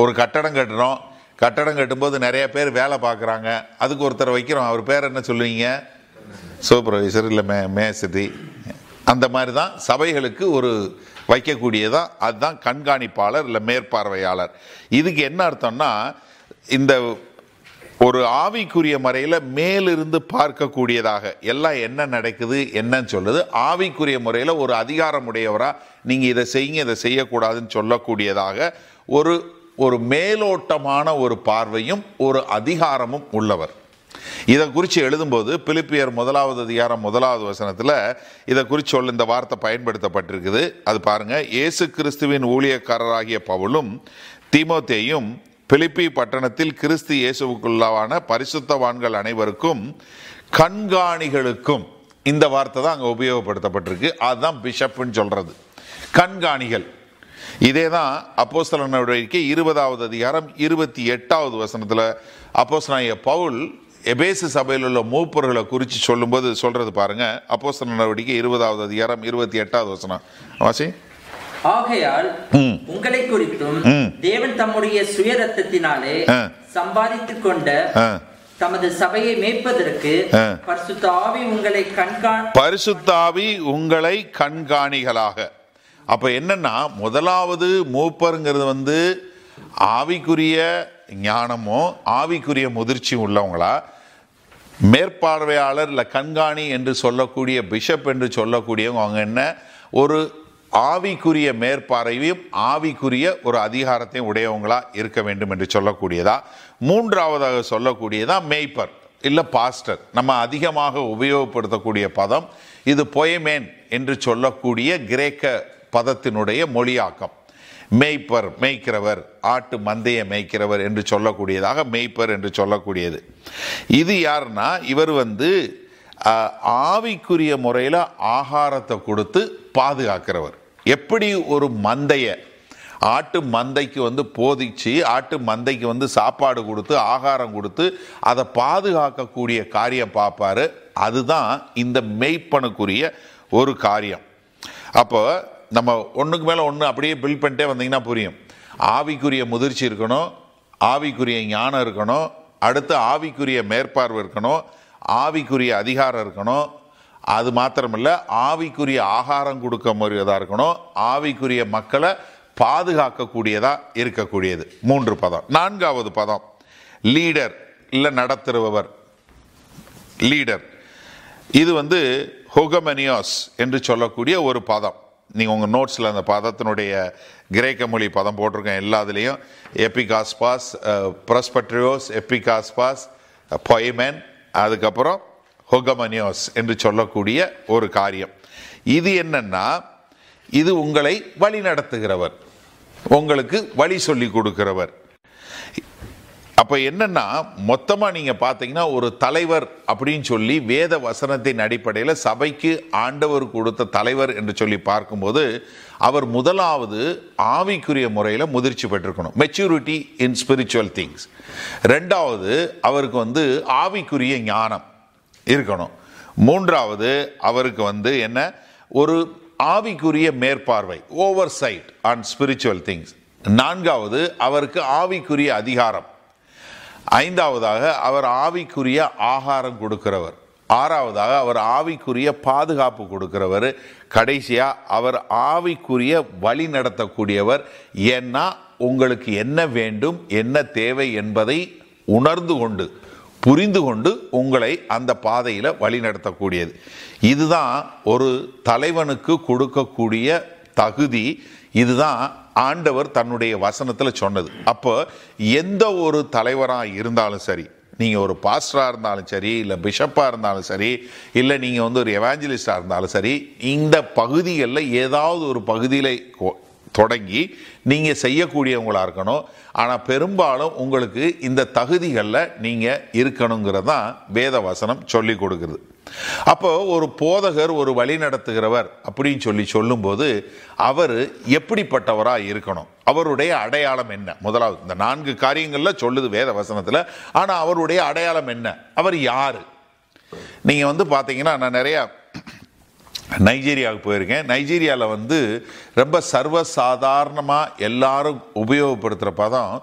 ஒரு கட்டடம் கட்டுறோம் கட்டடம் கட்டும்போது நிறைய பேர் வேலை பார்க்குறாங்க அதுக்கு ஒருத்தர் வைக்கிறோம் அவர் பேர் என்ன சொல்லுவீங்க சூப்பர்வைசர் இல்லை மே மேசதி அந்த மாதிரி தான் சபைகளுக்கு ஒரு வைக்கக்கூடியதா அதுதான் கண்காணிப்பாளர் இல்லை மேற்பார்வையாளர் இதுக்கு என்ன அர்த்தம்னா இந்த ஒரு ஆவிக்குரிய முறையில் மேலிருந்து பார்க்கக்கூடியதாக எல்லாம் என்ன நடக்குது என்னன்னு சொல்லுது ஆவிக்குரிய முறையில் ஒரு அதிகாரமுடையவராக நீங்கள் இதை செய்யுங்க இதை செய்யக்கூடாதுன்னு சொல்லக்கூடியதாக ஒரு ஒரு மேலோட்டமான ஒரு பார்வையும் ஒரு அதிகாரமும் உள்ளவர் இதை குறித்து எழுதும்போது பிலிப்பியர் முதலாவது அதிகாரம் முதலாவது வசனத்தில் இதை குறித்து சொல்ல இந்த வார்த்தை பயன்படுத்தப்பட்டிருக்குது அது பாருங்க இயேசு கிறிஸ்துவின் ஊழியக்காரராகிய பவுலும் தீமோத்தேயும் பிலிப்பி பட்டணத்தில் கிறிஸ்து இயேசுவுக்குள்ளான பரிசுத்தவான்கள் அனைவருக்கும் கண்காணிகளுக்கும் இந்த வார்த்தை தான் அங்கே உபயோகப்படுத்தப்பட்டிருக்கு அதுதான் பிஷப்னு சொல்றது கண்காணிகள் இதே தான் அப்போஸ்தலர் நடவடிக்கை இருபதாவது அதிகாரம் இருபத்தி எட்டாவது வசனத்தில் அப்போஸ்தலனாகிய பவுல் எபேசு சபையில் உள்ள மூப்பர்களை குறித்து சொல்லும்போது சொல்றது பாருங்க அப்போஸ்தலர் நடவடிக்கை இருபதாவது அதிகாரம் இருபத்தி எட்டாவது வசனம் வாசி ஆகையால் ம். உங்களை குறித்தும் ம். தேவன் தம்முடைய சுய ரத்தத்தினாலே ஆ. சம்பாதித்துக் கொண்ட ஆ. தமது சபையை மேய்ப்பதற்கு ஆ. பரிசுத்த ஆவி உங்களை கண்காண் பரிசுத்தாவி உங்களை கண்காணிகளாக அப்ப என்னன்னா முதலாவது மூப்பருங்கிறது வந்து ஆவிக்குரிய ஞானமோ ஆவிக்குரிய முதிர்ச்சி உள்ளவங்களா மேற்பார்வையாளர் இல்லை கண்காணி என்று சொல்லக்கூடிய பிஷப் என்று சொல்லக்கூடியவங்க அவங்க என்ன ஒரு ஆவிக்குரிய மேற்பார்வையும் ஆவிக்குரிய ஒரு அதிகாரத்தையும் உடையவங்களா இருக்க வேண்டும் என்று சொல்லக்கூடியதா மூன்றாவதாக சொல்லக்கூடியதா மேய்ப்பர் இல்லை பாஸ்டர் நம்ம அதிகமாக உபயோகப்படுத்தக்கூடிய பதம் இது பொயமேன் என்று சொல்லக்கூடிய கிரேக்க பதத்தினுடைய மொழியாக்கம் மேய்ப்பர் மேய்க்கிறவர் ஆட்டு மந்தைய மேய்க்கிறவர் என்று சொல்லக்கூடியதாக மேய்ப்பர் என்று சொல்லக்கூடியது இது யாருன்னா இவர் வந்து ஆஹ், ஆவிக்குரிய முறையில் ஆகாரத்தை கொடுத்து பாதுகாக்கிறவர் எப்படி ஒரு மந்தைய ஆட்டு மந்தைக்கு வந்து போதிச்சு ஆட்டு மந்தைக்கு வந்து சாப்பாடு கொடுத்து ஆகாரம் கொடுத்து அதை பாதுகாக்கக்கூடிய காரியம் பார்ப்பாரு அதுதான் இந்த மெய்ப்பனுக்குரிய ஒரு காரியம் அப்போ நம்ம ஒன்றுக்கு மேலே ஒன்று அப்படியே பில் பண்ணிட்டே வந்தீங்கன்னா புரியும் ஆவிக்குரிய முதிர்ச்சி இருக்கணும் ஆவிக்குரிய ஞானம் இருக்கணும் அடுத்து ஆவிக்குரிய மேற்பார்வை இருக்கணும் ஆவிக்குரிய அதிகாரம் இருக்கணும் அது மாத்திரமில்ல ஆவிக்குரிய ஆகாரம் கொடுக்க முடியதா இருக்கணும் ஆவிக்குரிய மக்களை பாதுகாக்கக்கூடியதா இருக்கக்கூடியது மூன்று பதம் நான்காவது பதம் லீடர் இல்லை நடத்துருபவர் லீடர் இது வந்து ஹொகமனியாஸ் என்று சொல்லக்கூடிய ஒரு பதம் நீங்கள் உங்கள் நோட்ஸில் அந்த பதத்தினுடைய கிரேக்க மொழி பதம் போட்டிருக்கேன் எல்லாத்துலேயும் எப்பிகாஸ்பாஸ் ப்ரஸ்பட்ரியோஸ் எப்பிகாஸ்பாஸ் பொய்மென் அதுக்கப்புறம் ஹொகமனியோஸ் என்று சொல்லக்கூடிய ஒரு காரியம் இது என்னன்னா இது உங்களை வழி நடத்துகிறவர் உங்களுக்கு வழி சொல்லி கொடுக்கிறவர் அப்ப என்னன்னா மொத்தமா நீங்க பாத்தீங்கன்னா ஒரு தலைவர் அப்படின்னு சொல்லி வேத வசனத்தின் அடிப்படையில் சபைக்கு ஆண்டவர் கொடுத்த தலைவர் என்று சொல்லி பார்க்கும்போது அவர் முதலாவது ஆவிக்குரிய முறையில் முதிர்ச்சி பெற்றிருக்கணும் மெச்சூரிட்டி இன் ஸ்பிரிச்சுவல் திங்ஸ் ரெண்டாவது அவருக்கு வந்து ஆவிக்குரிய ஞானம் இருக்கணும் மூன்றாவது அவருக்கு வந்து என்ன ஒரு ஆவிக்குரிய மேற்பார்வை oversight on spiritual things நான்காவது அவருக்கு ஆவிக்குரிய அதிகாரம் ஐந்தாவதாக அவர் ஆவிக்குரிய ஆகாரம் கொடுக்கிறவர் ஆறாவதாக அவர் ஆவிக்குரிய பாதுகாப்பு கொடுக்கிறவர் கடைசியா அவர் ஆவிக்குரிய வழி நடத்தக்கூடியவர் ஏன்னா உங்களுக்கு என்ன வேண்டும் என்ன தேவை என்பதை உணர்ந்து கொண்டு புரிந்து கொண்டு உங்களை அந்த பாதையில் வழி நடத்தக்கூடியது இதுதான் ஒரு தலைவனுக்கு கொடுக்கக்கூடிய தகுதி இதுதான் ஆண்டவர் தன்னுடைய வசனத்தில் சொன்னது அப்போ எந்த ஒரு தலைவராக இருந்தாலும் சரி நீங்கள் ஒரு பாஸ்டராக இருந்தாலும் சரி இல்லை பிஷப்பாக இருந்தாலும் சரி இல்லை நீங்கள் வந்து ஒரு எவாஞ்சலிஸ்டாக இருந்தாலும் சரி இந்த பகுதிகளில் ஏதாவது ஒரு பகுதியில் கொ- தொடங்கி நீங்கள் செய்யக்கூடியவங்களா இருக்கணும் ஆனால் பெரும்பாலும் உங்களுக்கு இந்த தகுதிகளில் நீங்கள் இருக்கணுங்கிறது தான் வேத வசனம் சொல்லி கொடுக்குறது அப்போ ஒரு போதகர் ஒரு வழி நடத்துகிறவர் அப்படின்னு சொல்லி சொல்லும்போது அவர் எப்படிப்பட்டவராக இருக்கணும் அவருடைய அடையாளம் என்ன முதலாவது இந்த நான்கு காரியங்களில் சொல்லுது வேத வசனத்தில் ஆனால் அவருடைய அடையாளம் என்ன அவர் யாரு நீங்கள் வந்து பார்த்தீங்கன்னா நான் நிறையா நைஜீரியாவுக்கு போயிருக்கேன் நைஜீரியாவில் வந்து ரொம்ப சர்வசாதாரணமாக எல்லாரும் உபயோகப்படுத்துகிற பதம்